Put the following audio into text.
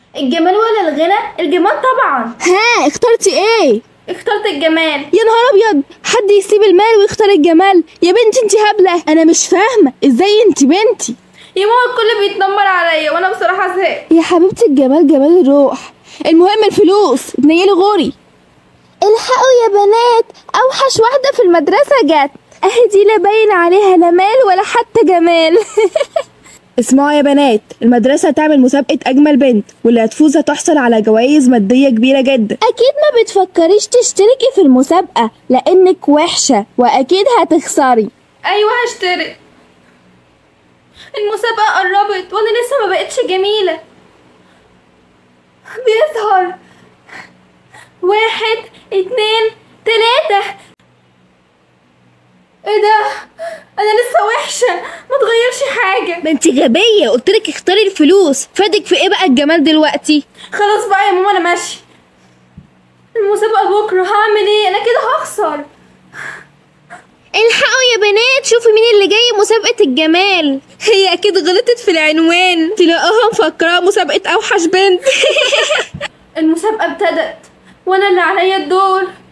الجمال ولا الغنى الجمال طبعا ها اخترتي ايه اخترت الجمال يا نهار ابيض حد يسيب المال ويختار الجمال يا بنتي انت هبله انا مش فاهمه ازاي انت بنتي يا ماما الكل بيتنمر عليا وانا بصراحه زهقت يا حبيبتي الجمال جمال الروح المهم الفلوس اتنيلي غوري الحقوا يا بنات اوحش واحده في المدرسه جت اهي دي لا باين عليها لا مال ولا حتى جمال اسمعوا يا بنات المدرسة هتعمل مسابقة أجمل بنت واللي هتفوز هتحصل على جوائز مادية كبيرة جدا أكيد ما بتفكريش تشتركي في المسابقة لأنك وحشة وأكيد هتخسري ايوه هشترك المسابقه قربت وانا لسه ما بقتش جميله بيظهر واحد اتنين تلاتة ايه ده انا لسه وحشه ما تغيرش حاجه ده انت غبية قلتلك اختاري الفلوس فادك في ايه بقى الجمال دلوقتي خلاص بقى يا ماما انا ماشي المسابقه بكره هعمل ايه انا كده هخسر الحقوا يا بنات شوفوا مين اللي جاي مسابقة الجمال هي أكيد غلطت في العنوان تلاقوها مفكرة مسابقة أوحش بنت المسابقه ابتدت وانا اللي عليا الدور